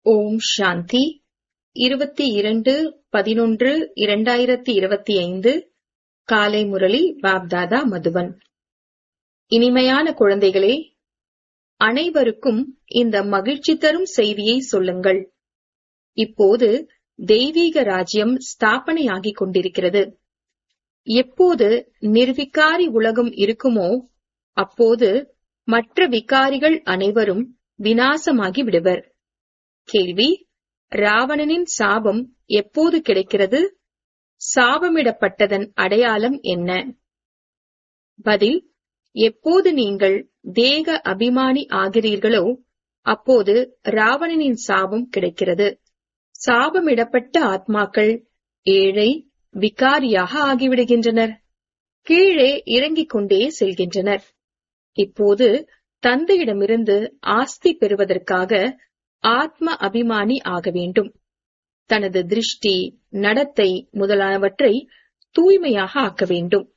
ஓம் சாந்தி இருபத்தி இரண்டு பதினொன்று இரண்டாயிரத்தி இருபத்தி ஐந்து காலை முரளி பாப்தாதா மதுவன் இனிமையான குழந்தைகளே அனைவருக்கும் இந்த மகிழ்ச்சி தரும் செய்தியை சொல்லுங்கள் இப்போது தெய்வீக ராஜ்யம் ஸ்தாபனையாகிக் கொண்டிருக்கிறது எப்போது நிர்விகாரி உலகம் இருக்குமோ அப்போது மற்ற விகாரிகள் அனைவரும் வினாசமாகி விடுவர் கேள்வி ராவணனின் சாபம் எப்போது கிடைக்கிறது சாபமிடப்பட்டதன் அடையாளம் என்ன பதில் எப்போது நீங்கள் தேக அபிமானி ஆகிறீர்களோ அப்போது ராவணனின் சாபம் கிடைக்கிறது சாபமிடப்பட்ட ஆத்மாக்கள் ஏழை விகாரியாக ஆகிவிடுகின்றனர் கீழே இறங்கிக் கொண்டே செல்கின்றனர் இப்போது தந்தையிடமிருந்து ஆஸ்தி பெறுவதற்காக ஆத்ம அபிமானி ஆக வேண்டும் தனது திருஷ்டி நடத்தை முதலானவற்றை தூய்மையாக ஆக்க வேண்டும்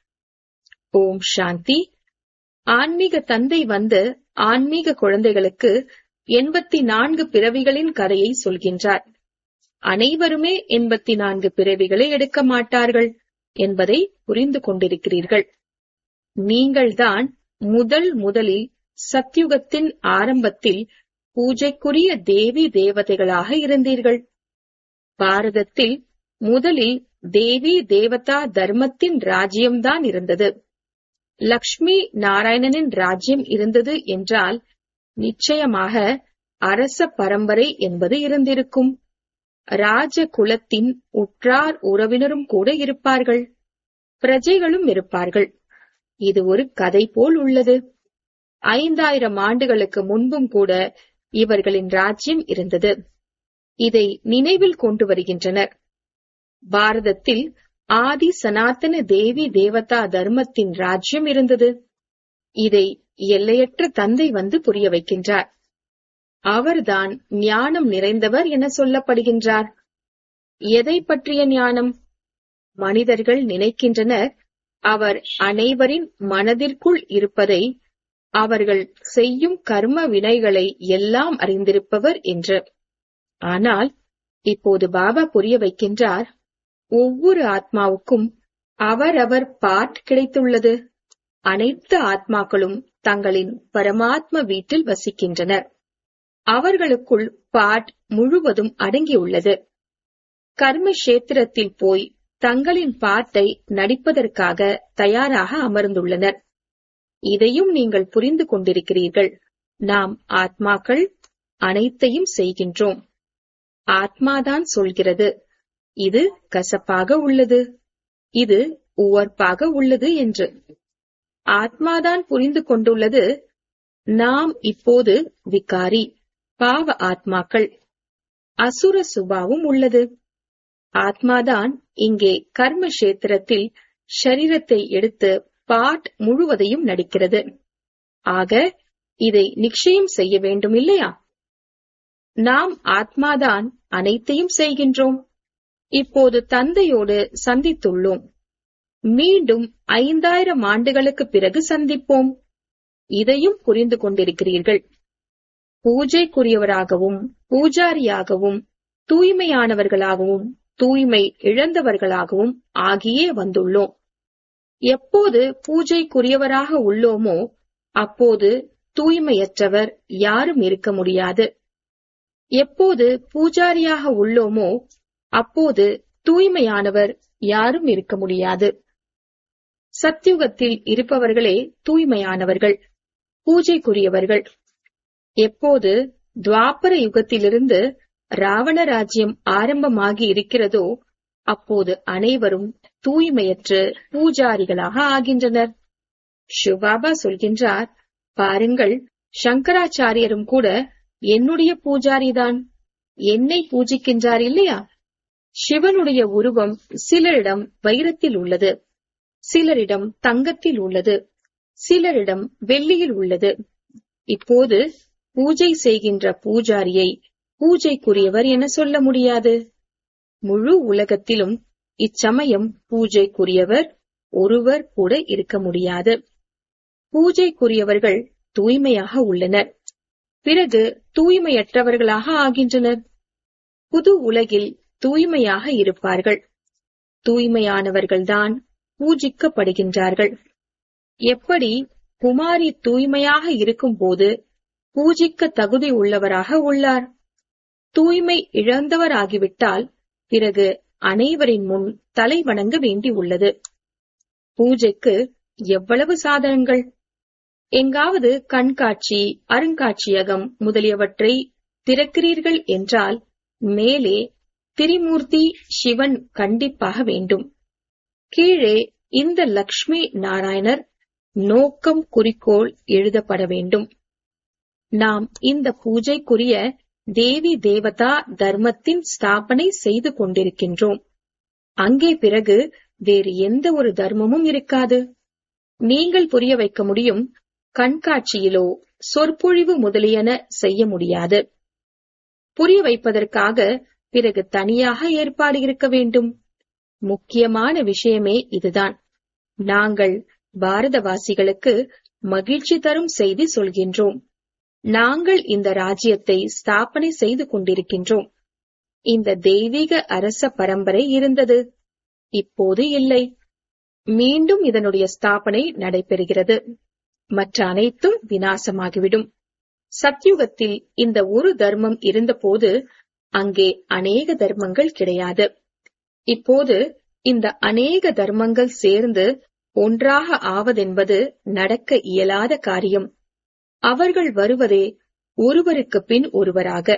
ஓம் சாந்தி ஆன்மீக தந்தை வந்து ஆன்மீக குழந்தைகளுக்கு எண்பத்தி நான்கு பிறவிகளின் கதையை சொல்கின்றார் அனைவருமே எண்பத்தி நான்கு பிறவிகளை எடுக்க மாட்டார்கள் என்பதை புரிந்து கொண்டிருக்கிறீர்கள் நீங்கள்தான் முதல் முதலில் சத்யுகத்தின் ஆரம்பத்தில் பூஜைக்குரிய தேவி தேவதைகளாக இருந்தீர்கள் பாரதத்தில் முதலில் தேவி தேவதா தர்மத்தின் ராஜ்யம்தான் இருந்தது லக்ஷ்மி நாராயணனின் ராஜ்யம் இருந்தது என்றால் நிச்சயமாக அரச பரம்பரை என்பது இருந்திருக்கும் ராஜ குலத்தின் உற்றார் உறவினரும் கூட இருப்பார்கள் பிரஜைகளும் இருப்பார்கள் இது ஒரு கதை போல் உள்ளது ஐந்தாயிரம் ஆண்டுகளுக்கு முன்பும் கூட இவர்களின் ராஜ்யம் இருந்தது இதை நினைவில் கொண்டு வருகின்றனர் பாரதத்தில் ஆதி சனாதன தேவி தேவதா தர்மத்தின் ராஜ்யம் இருந்தது இதை எல்லையற்ற தந்தை வந்து புரிய வைக்கின்றார் அவர்தான் ஞானம் நிறைந்தவர் என சொல்லப்படுகின்றார் எதை பற்றிய ஞானம் மனிதர்கள் நினைக்கின்றனர் அவர் அனைவரின் மனதிற்குள் இருப்பதை அவர்கள் செய்யும் கர்ம வினைகளை எல்லாம் அறிந்திருப்பவர் என்று ஆனால் இப்போது பாபா புரிய வைக்கின்றார் ஒவ்வொரு ஆத்மாவுக்கும் அவரவர் பாட் கிடைத்துள்ளது அனைத்து ஆத்மாக்களும் தங்களின் பரமாத்ம வீட்டில் வசிக்கின்றனர் அவர்களுக்குள் பாட் முழுவதும் அடங்கியுள்ளது கர்ம கஷேத்திரத்தில் போய் தங்களின் பாட்டை நடிப்பதற்காக தயாராக அமர்ந்துள்ளனர் இதையும் நீங்கள் புரிந்து கொண்டிருக்கிறீர்கள் நாம் ஆத்மாக்கள் அனைத்தையும் செய்கின்றோம் ஆத்மாதான் சொல்கிறது இது கசப்பாக உள்ளது இது உவர்ப்பாக உள்ளது என்று ஆத்மாதான் புரிந்து கொண்டுள்ளது நாம் இப்போது விகாரி பாவ ஆத்மாக்கள் அசுர சுபாவும் உள்ளது ஆத்மாதான் இங்கே கர்ம கஷேத்திரத்தில் ஷரீரத்தை எடுத்து பாட் முழுவதையும் நடிக்கிறது ஆக இதை நிச்சயம் செய்ய வேண்டும் இல்லையா நாம் ஆத்மாதான் அனைத்தையும் செய்கின்றோம் இப்போது தந்தையோடு சந்தித்துள்ளோம் மீண்டும் ஐந்தாயிரம் ஆண்டுகளுக்கு பிறகு சந்திப்போம் இதையும் புரிந்து கொண்டிருக்கிறீர்கள் பூஜைக்குரியவராகவும் பூஜாரியாகவும் தூய்மையானவர்களாகவும் தூய்மை இழந்தவர்களாகவும் ஆகியே வந்துள்ளோம் எப்போது பூஜைக்குரியவராக உள்ளோமோ அப்போது தூய்மையற்றவர் யாரும் இருக்க முடியாது எப்போது பூஜாரியாக உள்ளோமோ அப்போது தூய்மையானவர் யாரும் இருக்க முடியாது சத்யுகத்தில் இருப்பவர்களே தூய்மையானவர்கள் பூஜைக்குரியவர்கள் எப்போது துவாபர யுகத்திலிருந்து ராவண ராஜ்யம் ஆரம்பமாகி இருக்கிறதோ அப்போது அனைவரும் தூய்மையற்று பூஜாரிகளாக ஆகின்றனர் சிவபாபா சொல்கின்றார் பாருங்கள் சங்கராச்சாரியரும் கூட என்னுடைய பூஜாரிதான் என்னை பூஜிக்கின்றார் இல்லையா சிவனுடைய உருவம் சிலரிடம் வைரத்தில் உள்ளது சிலரிடம் தங்கத்தில் உள்ளது சிலரிடம் வெள்ளியில் உள்ளது இப்போது பூஜை செய்கின்ற பூஜாரியை பூஜைக்குரியவர் என சொல்ல முடியாது முழு உலகத்திலும் இச்சமயம் பூஜைக்குரியவர் ஒருவர் கூட இருக்க முடியாது பூஜைக்குரியவர்கள் தூய்மையாக உள்ளனர் பிறகு தூய்மையற்றவர்களாக ஆகின்றனர் புது உலகில் தூய்மையாக இருப்பார்கள் தூய்மையானவர்கள்தான் பூஜிக்கப்படுகின்றார்கள் எப்படி குமாரி தூய்மையாக இருக்கும்போது பூஜிக்க தகுதி உள்ளவராக உள்ளார் தூய்மை இழந்தவராகிவிட்டால் பிறகு அனைவரின் முன் தலை வணங்க வேண்டி உள்ளது பூஜைக்கு எவ்வளவு சாதனங்கள் எங்காவது கண்காட்சி அருங்காட்சியகம் முதலியவற்றை திறக்கிறீர்கள் என்றால் மேலே திரிமூர்த்தி சிவன் கண்டிப்பாக வேண்டும் கீழே இந்த லக்ஷ்மி நாராயணர் நோக்கம் குறிக்கோள் எழுதப்பட வேண்டும் நாம் இந்த பூஜைக்குரிய தேவி தேவதா தர்மத்தின் ஸ்தாபனை செய்து கொண்டிருக்கின்றோம் அங்கே பிறகு வேறு எந்த ஒரு தர்மமும் இருக்காது நீங்கள் புரிய வைக்க முடியும் கண்காட்சியிலோ சொற்பொழிவு முதலியன செய்ய முடியாது புரிய வைப்பதற்காக பிறகு தனியாக ஏற்பாடு இருக்க வேண்டும் முக்கியமான விஷயமே இதுதான் நாங்கள் பாரதவாசிகளுக்கு மகிழ்ச்சி தரும் செய்தி சொல்கின்றோம் நாங்கள் இந்த ராஜ்யத்தை ஸ்தாபனை செய்து கொண்டிருக்கின்றோம் இந்த தெய்வீக அரச பரம்பரை இருந்தது இப்போது இல்லை மீண்டும் இதனுடைய ஸ்தாபனை நடைபெறுகிறது மற்ற அனைத்தும் வினாசமாகிவிடும் சத்யுகத்தில் இந்த ஒரு தர்மம் இருந்தபோது அங்கே அநேக தர்மங்கள் கிடையாது இப்போது இந்த அநேக தர்மங்கள் சேர்ந்து ஒன்றாக ஆவதென்பது நடக்க இயலாத காரியம் அவர்கள் வருவதே ஒருவருக்கு பின் ஒருவராக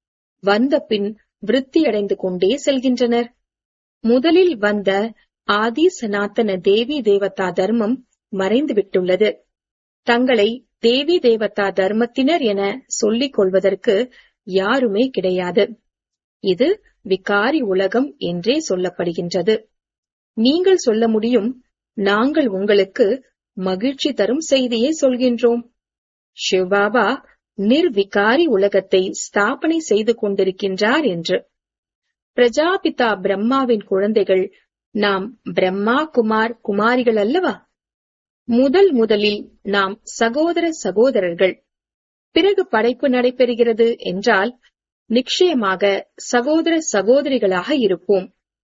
வந்த பின் விருத்தியடைந்து கொண்டே செல்கின்றனர் முதலில் வந்த ஆதி சனாத்தன தேவி தேவதா தர்மம் மறைந்து விட்டுள்ளது தங்களை தேவி தேவதா தர்மத்தினர் என சொல்லிக் கொள்வதற்கு யாருமே கிடையாது இது விகாரி உலகம் என்றே சொல்லப்படுகின்றது நீங்கள் சொல்ல முடியும் நாங்கள் உங்களுக்கு மகிழ்ச்சி தரும் செய்தியை சொல்கின்றோம் சிவபாபா நிர்விகாரி உலகத்தை ஸ்தாபனை செய்து கொண்டிருக்கின்றார் என்று பிரஜாபிதா பிரம்மாவின் குழந்தைகள் நாம் பிரம்மா குமார் குமாரிகள் அல்லவா முதல் முதலில் நாம் சகோதர சகோதரர்கள் பிறகு படைப்பு நடைபெறுகிறது என்றால் நிச்சயமாக சகோதர சகோதரிகளாக இருப்போம்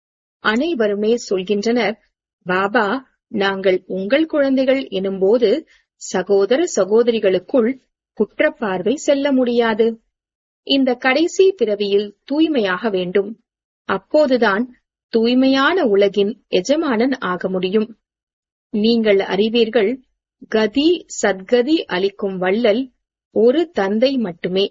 அனைவருமே சொல்கின்றனர் பாபா நாங்கள் உங்கள் குழந்தைகள் எனும்போது சகோதர சகோதரிகளுக்குள் குற்றப்பார்வை செல்ல முடியாது இந்த கடைசி பிறவியில் தூய்மையாக வேண்டும் அப்போதுதான் தூய்மையான உலகின் எஜமானன் ஆக முடியும் நீங்கள் அறிவீர்கள் கதி சத்கதி அளிக்கும் வள்ளல் ஒரு தந்தை மட்டுமே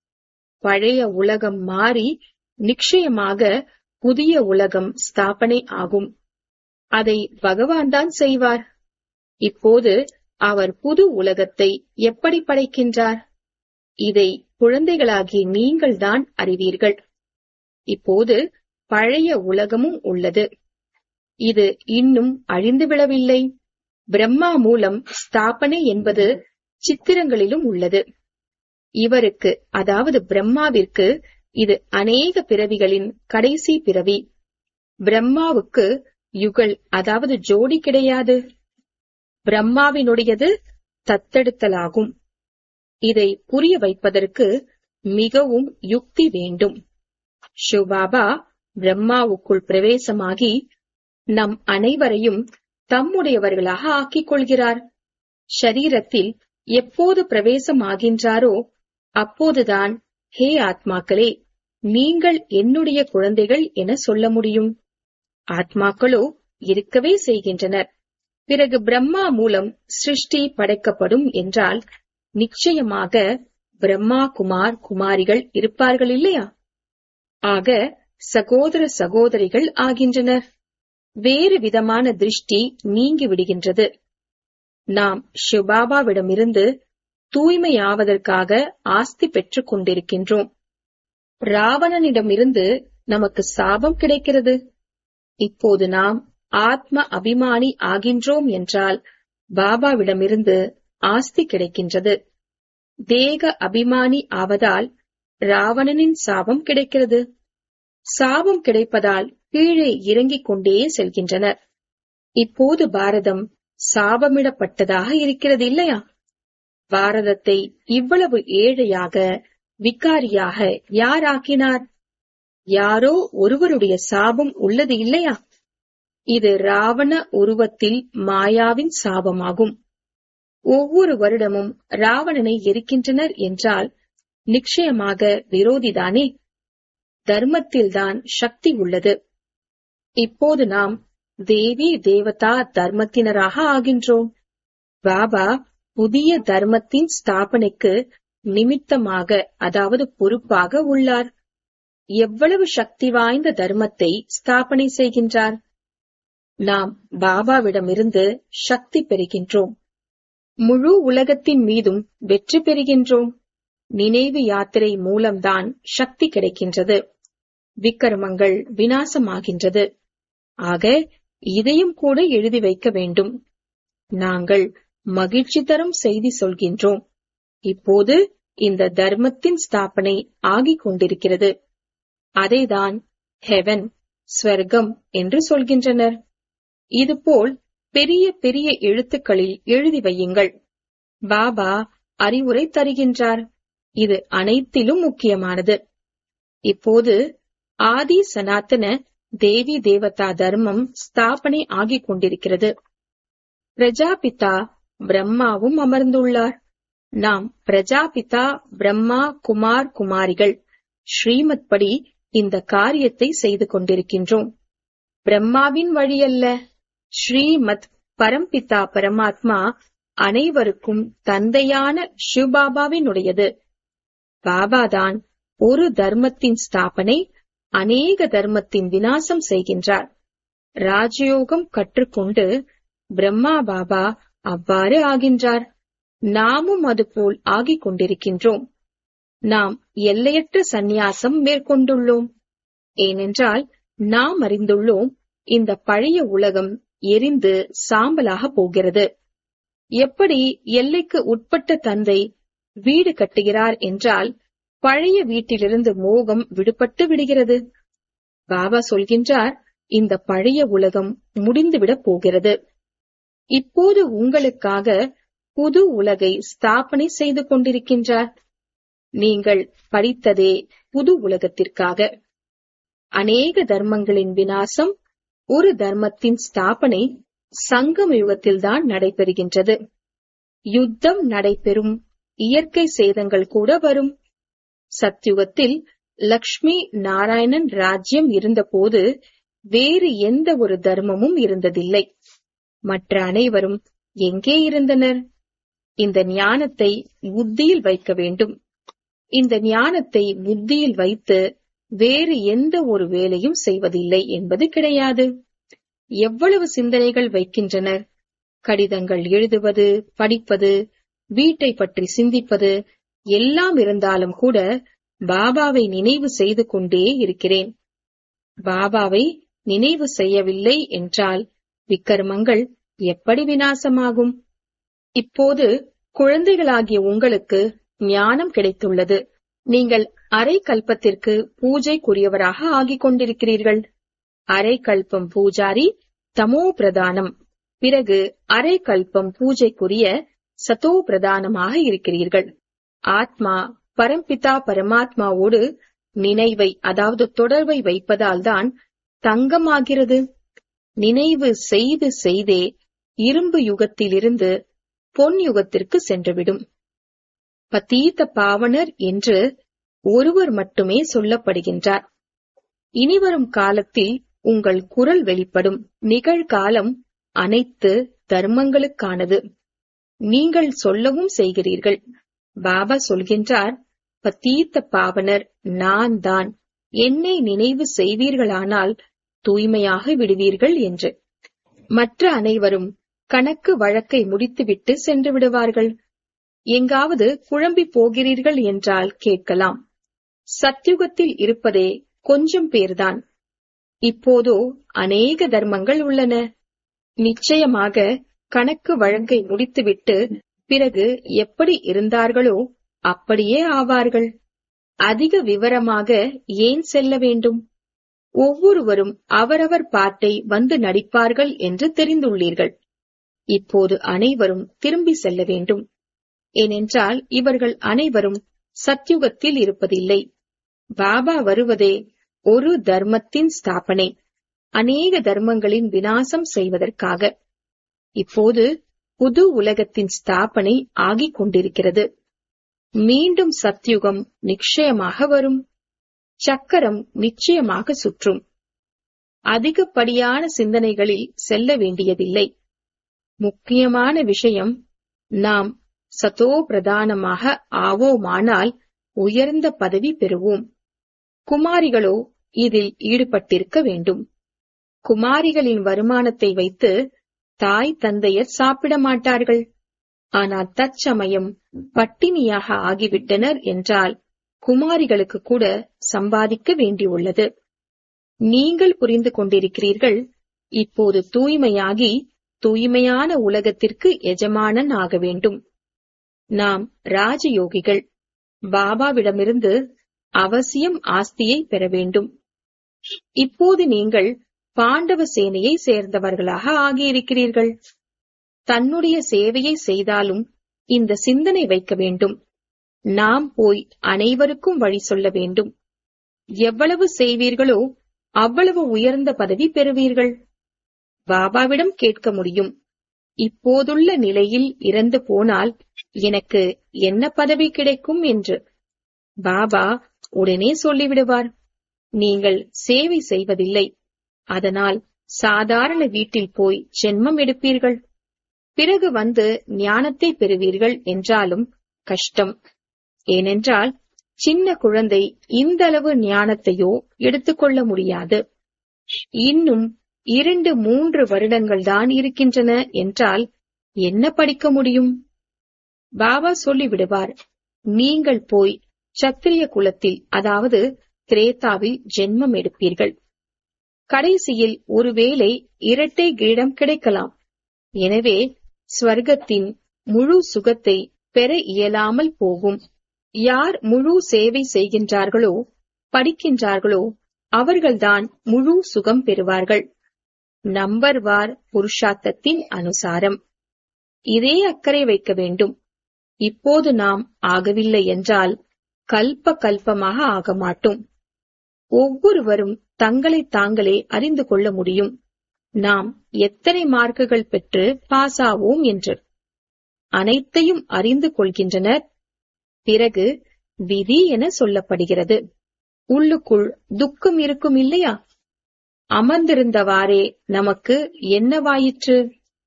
பழைய உலகம் மாறி நிச்சயமாக புதிய உலகம் ஸ்தாபனை ஆகும் அதை பகவான் தான் செய்வார் இப்போது அவர் புது உலகத்தை எப்படி படைக்கின்றார் இதை குழந்தைகளாகி நீங்கள்தான் அறிவீர்கள் இப்போது பழைய உலகமும் உள்ளது இது இன்னும் அழிந்து விடவில்லை பிரம்மா மூலம் ஸ்தாபனை என்பது சித்திரங்களிலும் உள்ளது இவருக்கு அதாவது பிரம்மாவிற்கு இது அநேக பிறவிகளின் கடைசி பிறவி பிரம்மாவுக்கு யுகல் அதாவது ஜோடி கிடையாது பிரம்மாவினுடையது தத்தெடுத்தலாகும் இதை புரிய வைப்பதற்கு மிகவும் யுக்தி வேண்டும் சிவபாபா பிரம்மாவுக்குள் பிரவேசமாகி நம் அனைவரையும் தம்முடையவர்களாக ஆக்கிக் கொள்கிறார் ஷரீரத்தில் எப்போது பிரவேசமாகின்றாரோ அப்போதுதான் ஹே ஆத்மாக்களே நீங்கள் என்னுடைய குழந்தைகள் என சொல்ல முடியும் ஆத்மாக்களோ இருக்கவே செய்கின்றனர் பிறகு பிரம்மா மூலம் சிருஷ்டி படைக்கப்படும் என்றால் நிச்சயமாக பிரம்மா குமார் குமாரிகள் இருப்பார்கள் இல்லையா ஆக சகோதர சகோதரிகள் ஆகின்றனர் வேறு விதமான திருஷ்டி நீங்கி விடுகின்றது நாம் சிவபாபாவிடமிருந்து தூய்மையாவதற்காக ஆஸ்தி பெற்றுக் கொண்டிருக்கின்றோம் ராவணனிடமிருந்து நமக்கு சாபம் கிடைக்கிறது இப்போது நாம் ஆத்ம அபிமானி ஆகின்றோம் என்றால் பாபாவிடமிருந்து ஆஸ்தி கிடைக்கின்றது தேக அபிமானி ஆவதால் ராவணனின் சாபம் கிடைக்கிறது சாபம் கிடைப்பதால் கீழே இறங்கிக் கொண்டே செல்கின்றனர் இப்போது பாரதம் சாபமிடப்பட்டதாக இருக்கிறது இல்லையா பாரதத்தை இவ்வளவு ஏழையாக விக்காரியாக யார் ஆக்கினார் யாரோ ஒருவருடைய சாபம் உள்ளது இல்லையா இது ராவண உருவத்தில் மாயாவின் சாபமாகும் ஒவ்வொரு வருடமும் ராவணனை எரிக்கின்றனர் என்றால் நிச்சயமாக விரோதிதானே தர்மத்தில்தான் சக்தி உள்ளது இப்போது நாம் தேவி தேவதா தர்மத்தினராக ஆகின்றோம் பாபா புதிய தர்மத்தின் ஸ்தாபனைக்கு நிமித்தமாக அதாவது பொறுப்பாக உள்ளார் எவ்வளவு சக்தி வாய்ந்த தர்மத்தை ஸ்தாபனை செய்கின்றார் நாம் பாபாவிடமிருந்து சக்தி பெறுகின்றோம் முழு உலகத்தின் மீதும் வெற்றி பெறுகின்றோம் நினைவு யாத்திரை மூலம்தான் சக்தி கிடைக்கின்றது விக்கிரமங்கள் வினாசமாகின்றது ஆக இதையும் கூட எழுதி வைக்க வேண்டும் நாங்கள் மகிழ்ச்சி தரும் செய்தி சொல்கின்றோம் இப்போது இந்த தர்மத்தின் ஸ்தாபனை ஆகிக் கொண்டிருக்கிறது அதைதான் ஹெவன் ஸ்வர்க்கம் என்று சொல்கின்றனர் இதுபோல் பெரிய பெரிய எழுத்துக்களில் எழுதி வையுங்கள் பாபா அறிவுரை தருகின்றார் இது அனைத்திலும் முக்கியமானது இப்போது ஆதி சனாத்தன தேவி தேவதா தர்மம் ஸ்தாபனை ஆகிக் கொண்டிருக்கிறது பிரஜாபிதா பிரம்மாவும் அமர்ந்துள்ளார் நாம் பிரஜாபிதா பிரம்மா குமார் குமாரிகள் ஸ்ரீமத் படி இந்த காரியத்தை செய்து கொண்டிருக்கின்றோம் பிரம்மாவின் வழியல்ல ஸ்ரீமத் பரம்பிதா பரமாத்மா அனைவருக்கும் தந்தையான சிவபாபாவினுடையது பாபாதான் ஒரு தர்மத்தின் ஸ்தாபனை அநேக தர்மத்தின் வினாசம் செய்கின்றார் ராஜயோகம் கற்றுக்கொண்டு பிரம்மா பாபா அவ்வாறு ஆகின்றார் நாமும் அதுபோல் ஆகிக் கொண்டிருக்கின்றோம் நாம் எல்லையற்ற சந்நியாசம் மேற்கொண்டுள்ளோம் ஏனென்றால் நாம் அறிந்துள்ளோம் இந்த பழைய உலகம் எரிந்து சாம்பலாக போகிறது எப்படி எல்லைக்கு உட்பட்ட தந்தை வீடு கட்டுகிறார் என்றால் பழைய வீட்டிலிருந்து மோகம் விடுபட்டு விடுகிறது பாபா சொல்கின்றார் இந்த பழைய உலகம் முடிந்துவிடப் போகிறது இப்போது உங்களுக்காக புது உலகை ஸ்தாபனை செய்து கொண்டிருக்கின்றார் நீங்கள் படித்ததே புது உலகத்திற்காக அநேக தர்மங்களின் வினாசம் ஒரு தர்மத்தின் ஸ்தாபனை சங்கம யுகத்தில்தான் நடைபெறுகின்றது யுத்தம் நடைபெறும் இயற்கை சேதங்கள் கூட வரும் சத்யுகத்தில் லக்ஷ்மி நாராயணன் ராஜ்யம் இருந்தபோது வேறு எந்த ஒரு தர்மமும் இருந்ததில்லை மற்ற அனைவரும் எங்கே இருந்தனர் இந்த ஞானத்தை புத்தியில் வைக்க வேண்டும் இந்த ஞானத்தை புத்தியில் வைத்து வேறு எந்த ஒரு வேலையும் செய்வதில்லை என்பது கிடையாது எவ்வளவு சிந்தனைகள் வைக்கின்றனர் கடிதங்கள் எழுதுவது படிப்பது வீட்டை பற்றி சிந்திப்பது எல்லாம் இருந்தாலும் கூட பாபாவை நினைவு செய்து கொண்டே இருக்கிறேன் பாபாவை நினைவு செய்யவில்லை என்றால் விக்கர்மங்கள் எப்படி வினாசமாகும் இப்போது குழந்தைகளாகிய உங்களுக்கு ஞானம் கிடைத்துள்ளது நீங்கள் அரை கல்பத்திற்கு பூஜைக்குரியவராக ஆகிக் கொண்டிருக்கிறீர்கள் அரை கல்பம் பூஜாரி தமோ பிரதானம் பிறகு அரை கல்பம் பூஜைக்குரிய சதோ பிரதானமாக இருக்கிறீர்கள் ஆத்மா பரம்பிதா பரமாத்மாவோடு நினைவை அதாவது தொடர்பை வைப்பதால் தான் தங்கமாகிறது நினைவு செய்து செய்தே இரும்பு யுகத்திலிருந்து பொன் யுகத்திற்கு சென்றுவிடும் பதீத்த பாவனர் என்று ஒருவர் மட்டுமே சொல்லப்படுகின்றார் இனிவரும் காலத்தில் உங்கள் குரல் வெளிப்படும் நிகழ்காலம் அனைத்து தர்மங்களுக்கானது நீங்கள் சொல்லவும் செய்கிறீர்கள் பாபா சொல்கின்றார் பத்தீத்த பாவனர் நான் தான் என்னை நினைவு செய்வீர்களானால் தூய்மையாக விடுவீர்கள் என்று மற்ற அனைவரும் கணக்கு வழக்கை முடித்துவிட்டு சென்று விடுவார்கள் எங்காவது குழம்பி போகிறீர்கள் என்றால் கேட்கலாம் சத்யுகத்தில் இருப்பதே கொஞ்சம் பேர்தான் இப்போதோ அநேக தர்மங்கள் உள்ளன நிச்சயமாக கணக்கு வழக்கை முடித்துவிட்டு பிறகு எப்படி இருந்தார்களோ அப்படியே ஆவார்கள் அதிக விவரமாக ஏன் செல்ல வேண்டும் ஒவ்வொருவரும் அவரவர் பாட்டை வந்து நடிப்பார்கள் என்று தெரிந்துள்ளீர்கள் இப்போது அனைவரும் திரும்பி செல்ல வேண்டும் ஏனென்றால் இவர்கள் அனைவரும் சத்யுகத்தில் இருப்பதில்லை பாபா வருவதே ஒரு தர்மத்தின் ஸ்தாபனை அநேக தர்மங்களின் வினாசம் செய்வதற்காக இப்போது புது உலகத்தின் ஸ்தாபனை ஆகிக் கொண்டிருக்கிறது மீண்டும் சத்யுகம் நிச்சயமாக வரும் சக்கரம் நிச்சயமாக சுற்றும் அதிகப்படியான சிந்தனைகளில் செல்ல வேண்டியதில்லை முக்கியமான விஷயம் நாம் சதோ பிரதானமாக ஆவோமானால் உயர்ந்த பதவி பெறுவோம் குமாரிகளோ இதில் ஈடுபட்டிருக்க வேண்டும் குமாரிகளின் வருமானத்தை வைத்து தாய் தந்தையர் சாப்பிட மாட்டார்கள் ஆனால் தற்சமயம் பட்டினியாக ஆகிவிட்டனர் என்றால் குமாரிகளுக்கு கூட சம்பாதிக்க வேண்டியுள்ளது நீங்கள் புரிந்து கொண்டிருக்கிறீர்கள் இப்போது தூய்மையாகி தூய்மையான உலகத்திற்கு எஜமானன் ஆக வேண்டும் நாம் ராஜயோகிகள் பாபாவிடமிருந்து அவசியம் ஆஸ்தியை பெற வேண்டும் இப்போது நீங்கள் பாண்டவ சேனையை சேர்ந்தவர்களாக ஆகியிருக்கிறீர்கள் தன்னுடைய சேவையை செய்தாலும் இந்த சிந்தனை வைக்க வேண்டும் நாம் போய் அனைவருக்கும் வழி சொல்ல வேண்டும் எவ்வளவு செய்வீர்களோ அவ்வளவு உயர்ந்த பதவி பெறுவீர்கள் பாபாவிடம் கேட்க முடியும் இப்போதுள்ள நிலையில் இறந்து போனால் எனக்கு என்ன பதவி கிடைக்கும் என்று பாபா உடனே சொல்லிவிடுவார் நீங்கள் சேவை செய்வதில்லை அதனால் சாதாரண வீட்டில் போய் ஜென்மம் எடுப்பீர்கள் பிறகு வந்து ஞானத்தை பெறுவீர்கள் என்றாலும் கஷ்டம் ஏனென்றால் சின்ன குழந்தை இந்த அளவு ஞானத்தையோ எடுத்துக்கொள்ள முடியாது இன்னும் இரண்டு மூன்று வருடங்கள் தான் இருக்கின்றன என்றால் என்ன படிக்க முடியும் பாபா சொல்லிவிடுவார் நீங்கள் போய் சத்திரிய குலத்தில் அதாவது திரேதாவில் ஜென்மம் எடுப்பீர்கள் கடைசியில் ஒருவேளை இரட்டை கிரீடம் கிடைக்கலாம் எனவே ஸ்வர்க்கத்தின் முழு சுகத்தை பெற இயலாமல் போகும் யார் முழு சேவை செய்கின்றார்களோ படிக்கின்றார்களோ அவர்கள்தான் முழு சுகம் பெறுவார்கள் நம்பர் வார் புருஷார்த்தத்தின் அனுசாரம் இதே அக்கறை வைக்க வேண்டும் இப்போது நாம் ஆகவில்லை என்றால் கல்ப கல்பமாக ஆக மாட்டோம் ஒவ்வொருவரும் தங்களை தாங்களே அறிந்து கொள்ள முடியும் நாம் எத்தனை மார்க்குகள் பெற்று பாஸ் ஆவோம் என்று அனைத்தையும் அறிந்து கொள்கின்றனர் பிறகு விதி என சொல்லப்படுகிறது உள்ளுக்குள் துக்கம் இருக்கும் இல்லையா அமர்ந்திருந்தவாறே நமக்கு என்னவாயிற்று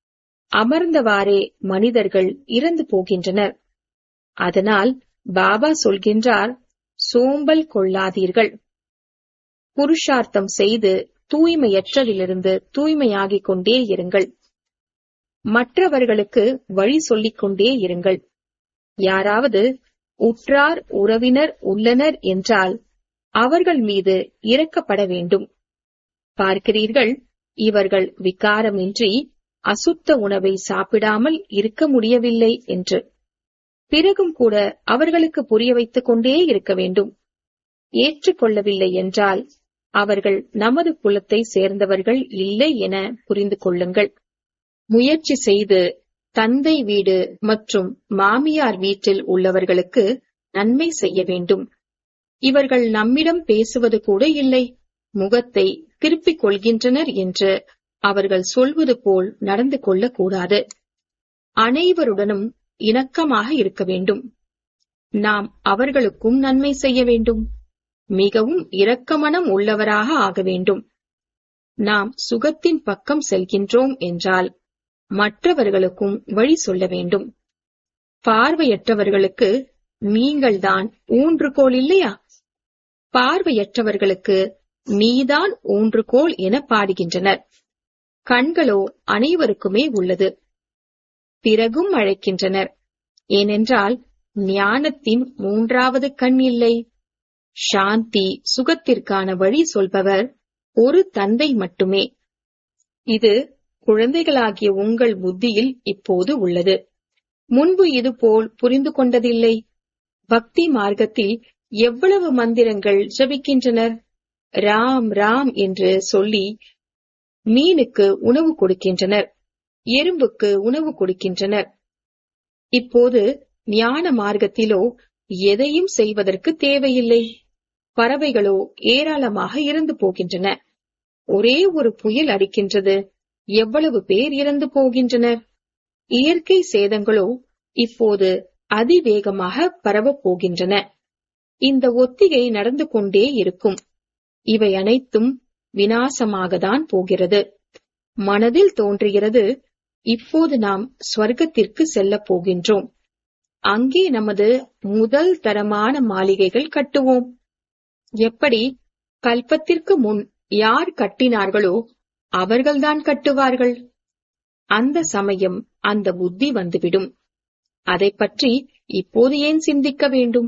அமர்ந்தவாறே மனிதர்கள் இறந்து போகின்றனர் அதனால் பாபா சொல்கின்றார் சோம்பல் கொள்ளாதீர்கள் புருஷார்த்தம் செய்து தூய்மையற்றதிலிருந்து தூய்மையாகிக் கொண்டே இருங்கள் மற்றவர்களுக்கு வழி சொல்லிக் கொண்டே இருங்கள் யாராவது உற்றார் உறவினர் உள்ளனர் என்றால் அவர்கள் மீது இறக்கப்பட வேண்டும் பார்க்கிறீர்கள் இவர்கள் விகாரமின்றி அசுத்த உணவை சாப்பிடாமல் இருக்க முடியவில்லை என்று பிறகும் கூட அவர்களுக்கு புரிய வைத்துக் கொண்டே இருக்க வேண்டும் ஏற்றுக்கொள்ளவில்லை என்றால் அவர்கள் நமது குலத்தை சேர்ந்தவர்கள் இல்லை என புரிந்து கொள்ளுங்கள் முயற்சி செய்து தந்தை வீடு மற்றும் மாமியார் வீட்டில் உள்ளவர்களுக்கு நன்மை செய்ய வேண்டும் இவர்கள் நம்மிடம் பேசுவது கூட இல்லை முகத்தை திருப்பிக் கொள்கின்றனர் என்று அவர்கள் சொல்வது போல் நடந்து கொள்ளக்கூடாது அனைவருடனும் இணக்கமாக இருக்க வேண்டும் நாம் அவர்களுக்கும் நன்மை செய்ய வேண்டும் மிகவும் இரக்கமனம் உள்ளவராக ஆக வேண்டும் நாம் சுகத்தின் பக்கம் செல்கின்றோம் என்றால் மற்றவர்களுக்கும் வழி சொல்ல வேண்டும் பார்வையற்றவர்களுக்கு நீங்கள்தான் ஊன்றுகோல் இல்லையா பார்வையற்றவர்களுக்கு நீதான் ஊன்றுகோல் என பாடுகின்றனர் கண்களோ அனைவருக்குமே உள்ளது பிறகும் அழைக்கின்றனர் ஏனென்றால் ஞானத்தின் மூன்றாவது கண் இல்லை சாந்தி சுகத்திற்கான வழி சொல்பவர் ஒரு தந்தை மட்டுமே இது குழந்தைகளாகிய உங்கள் புத்தியில் இப்போது உள்ளது முன்பு இதுபோல் புரிந்து கொண்டதில்லை பக்தி மார்க்கத்தில் எவ்வளவு மந்திரங்கள் ஜபிக்கின்றனர் ராம் ராம் என்று சொல்லி மீனுக்கு உணவு கொடுக்கின்றனர் எறும்புக்கு உணவு கொடுக்கின்றனர் இப்போது ஞான மார்க்கத்திலோ எதையும் செய்வதற்கு தேவையில்லை பறவைகளோ ஏராளமாக இறந்து போகின்றன ஒரே ஒரு புயல் அடிக்கின்றது எவ்வளவு பேர் இறந்து போகின்றனர் இயற்கை சேதங்களோ இப்போது அதிவேகமாக பரவப் போகின்றன இந்த ஒத்திகை நடந்து கொண்டே இருக்கும் இவை அனைத்தும் வினாசமாகத்தான் போகிறது மனதில் தோன்றுகிறது இப்போது நாம் ஸ்வர்க்கத்திற்கு செல்லப் போகின்றோம் அங்கே நமது முதல் தரமான மாளிகைகள் கட்டுவோம் எப்படி கல்பத்திற்கு முன் யார் கட்டினார்களோ அவர்கள்தான் கட்டுவார்கள் அந்த சமயம் அந்த புத்தி வந்துவிடும் அதை பற்றி இப்போது ஏன் சிந்திக்க வேண்டும்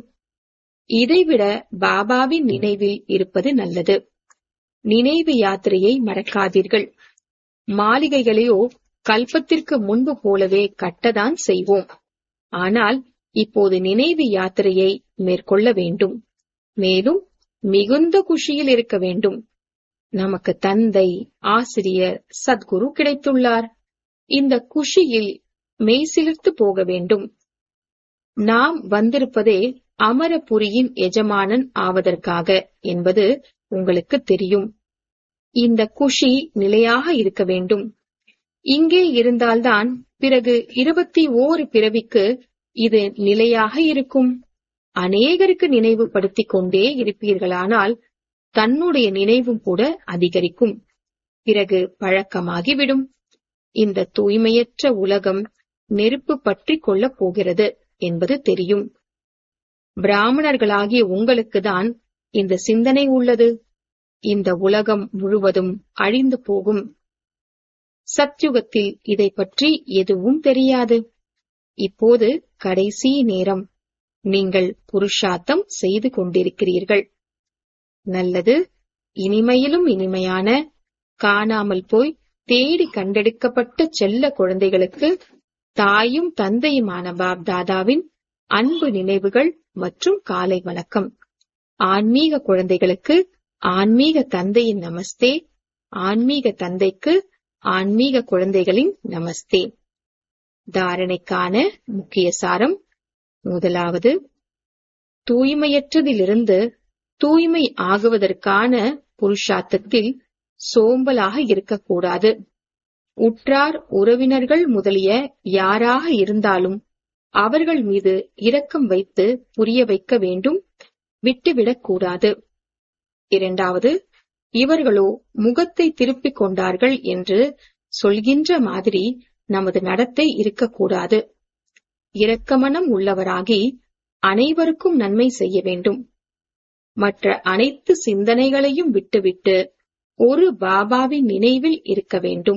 இதைவிட பாபாவின் நினைவில் இருப்பது நல்லது நினைவு யாத்திரையை மறக்காதீர்கள் மாளிகைகளையோ கல்பத்திற்கு முன்பு போலவே கட்டதான் செய்வோம் ஆனால் இப்போது நினைவு யாத்திரையை மேற்கொள்ள வேண்டும் மேலும் மிகுந்த குஷியில் இருக்க வேண்டும் நமக்கு தந்தை ஆசிரியர் சத்குரு கிடைத்துள்ளார் இந்த குஷியில் மெய்சிலிர்த்து போக வேண்டும் நாம் வந்திருப்பதே அமரபுரியின் எஜமானன் ஆவதற்காக என்பது உங்களுக்கு தெரியும் இந்த குஷி நிலையாக இருக்க வேண்டும் இங்கே இருந்தால்தான் பிறகு இருபத்தி ஓரு பிறவிக்கு இது நிலையாக இருக்கும் அநேகருக்கு நினைவுபடுத்திக் கொண்டே இருப்பீர்களானால் தன்னுடைய நினைவும் கூட அதிகரிக்கும் பிறகு பழக்கமாகிவிடும் இந்த தூய்மையற்ற உலகம் நெருப்பு பற்றி கொள்ளப் போகிறது என்பது தெரியும் பிராமணர்களாகிய உங்களுக்குதான் இந்த சிந்தனை உள்ளது இந்த உலகம் முழுவதும் அழிந்து போகும் சத்யுகத்தில் இதை பற்றி எதுவும் தெரியாது இப்போது கடைசி நேரம் நீங்கள் புருஷார்த்தம் செய்து கொண்டிருக்கிறீர்கள் நல்லது இனிமையிலும் இனிமையான காணாமல் போய் தேடி கண்டெடுக்கப்பட்ட செல்ல குழந்தைகளுக்கு தாயும் தந்தையுமான பாப் தாதாவின் அன்பு நினைவுகள் மற்றும் காலை வணக்கம் ஆன்மீக குழந்தைகளுக்கு ஆன்மீக தந்தையின் நமஸ்தே ஆன்மீக தந்தைக்கு ஆன்மீக குழந்தைகளின் நமஸ்தே தாரணைக்கான முக்கிய சாரம் முதலாவது தூய்மையற்றதிலிருந்து தூய்மை ஆகுவதற்கான புருஷார்த்தத்தில் சோம்பலாக இருக்கக்கூடாது உற்றார் உறவினர்கள் முதலிய யாராக இருந்தாலும் அவர்கள் மீது இரக்கம் வைத்து புரிய வைக்க வேண்டும் விட்டுவிடக் கூடாது இரண்டாவது இவர்களோ முகத்தை திருப்பிக் கொண்டார்கள் என்று சொல்கின்ற மாதிரி நமது நடத்தை இருக்கக்கூடாது இரக்கமனம் உள்ளவராகி அனைவருக்கும் நன்மை செய்ய வேண்டும் மற்ற அனைத்து சிந்தனைகளையும் விட்டுவிட்டு ஒரு பாபாவின் நினைவில் இருக்க வேண்டும்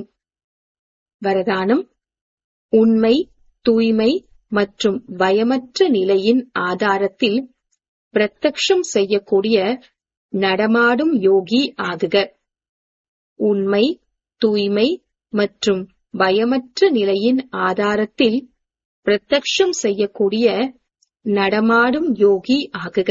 வரதானம் உண்மை தூய்மை மற்றும் பயமற்ற நிலையின் ஆதாரத்தில் பிரத்யக்ஷம் செய்யக்கூடிய நடமாடும் யோகி ஆகுக உண்மை தூய்மை மற்றும் பயமற்ற நிலையின் ஆதாரத்தில் பிரத்யக்ஷம் செய்யக்கூடிய நடமாடும் யோகி ஆகுக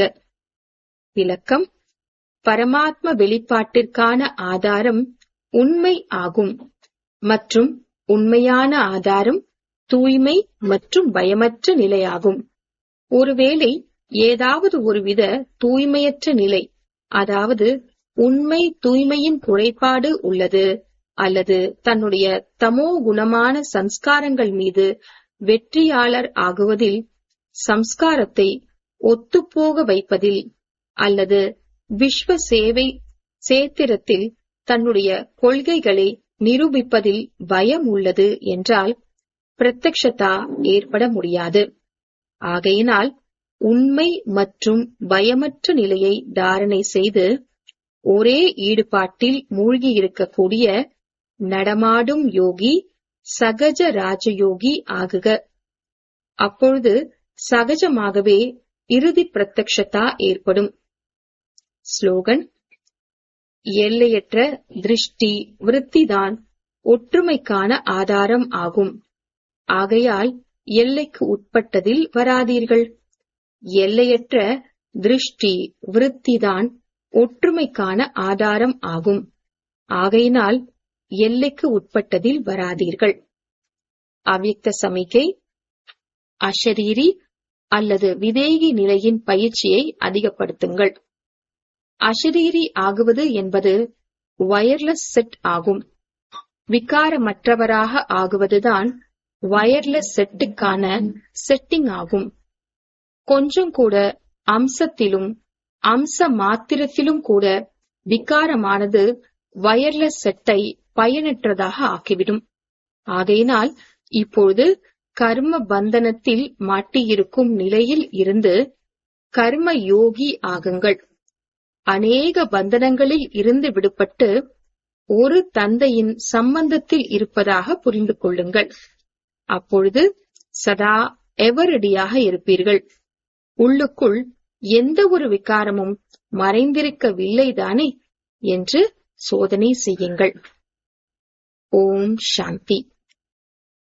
விளக்கம் பரமாத்ம வெளிப்பாட்டிற்கான ஆதாரம் உண்மை ஆகும் மற்றும் உண்மையான ஆதாரம் தூய்மை மற்றும் பயமற்ற நிலையாகும் ஒருவேளை ஏதாவது ஒருவித தூய்மையற்ற நிலை அதாவது உண்மை தூய்மையின் குறைபாடு உள்ளது அல்லது தன்னுடைய தமோ குணமான சம்ஸ்காரங்கள் மீது வெற்றியாளர் ஆகுவதில் சம்ஸ்காரத்தை ஒத்துப்போக வைப்பதில் அல்லது விஸ்வ சேவை சேத்திரத்தில் தன்னுடைய கொள்கைகளை நிரூபிப்பதில் பயம் உள்ளது என்றால் பிரத்யக்ஷதா ஏற்பட முடியாது ஆகையினால் உண்மை மற்றும் பயமற்ற நிலையை தாரணை செய்து ஒரே ஈடுபாட்டில் மூழ்கியிருக்கக்கூடிய நடமாடும் யோகி சகஜ ராஜயோகி ஆகுக அப்பொழுது சகஜமாகவே இறுதி பிரத்யக்ஷதா ஏற்படும் ஸ்லோகன் எல்லையற்ற திருஷ்டி விருத்திதான் ஒற்றுமைக்கான ஆதாரம் ஆகும் ஆகையால் எல்லைக்கு உட்பட்டதில் வராதீர்கள் எல்லையற்ற திருஷ்டி விருத்திதான் ஒற்றுமைக்கான ஆதாரம் ஆகும் ஆகையினால் எல்லைக்கு உட்பட்டதில் வராதீர்கள் அவ்யக்த சமிக்கை அஷரீரி அல்லது விதேகி நிலையின் பயிற்சியை அதிகப்படுத்துங்கள் அஷரீரி ஆகுவது என்பது வயர்லெஸ் செட் ஆகும் விகாரமற்றவராக ஆகுவதுதான் வயர்லெஸ் செட்டுக்கான செட்டிங் ஆகும் கொஞ்சம் கூட அம்சத்திலும் அம்ச மாத்திரத்திலும் கூட விகாரமானது வயர்லெஸ் செட்டை பயனற்றதாக ஆக்கிவிடும் ஆகையினால் இப்பொழுது கர்ம பந்தனத்தில் மாட்டியிருக்கும் நிலையில் இருந்து கர்ம யோகி ஆகுங்கள் அநேக பந்தனங்களில் இருந்து விடுபட்டு ஒரு தந்தையின் சம்பந்தத்தில் இருப்பதாக புரிந்து கொள்ளுங்கள் அப்பொழுது சதா எவரடியாக இருப்பீர்கள் உள்ளுக்குள் எந்த ஒரு விகாரமும் மறைந்திருக்கவில்லைதானே என்று சோதனை செய்யுங்கள் ஓம் சாந்தி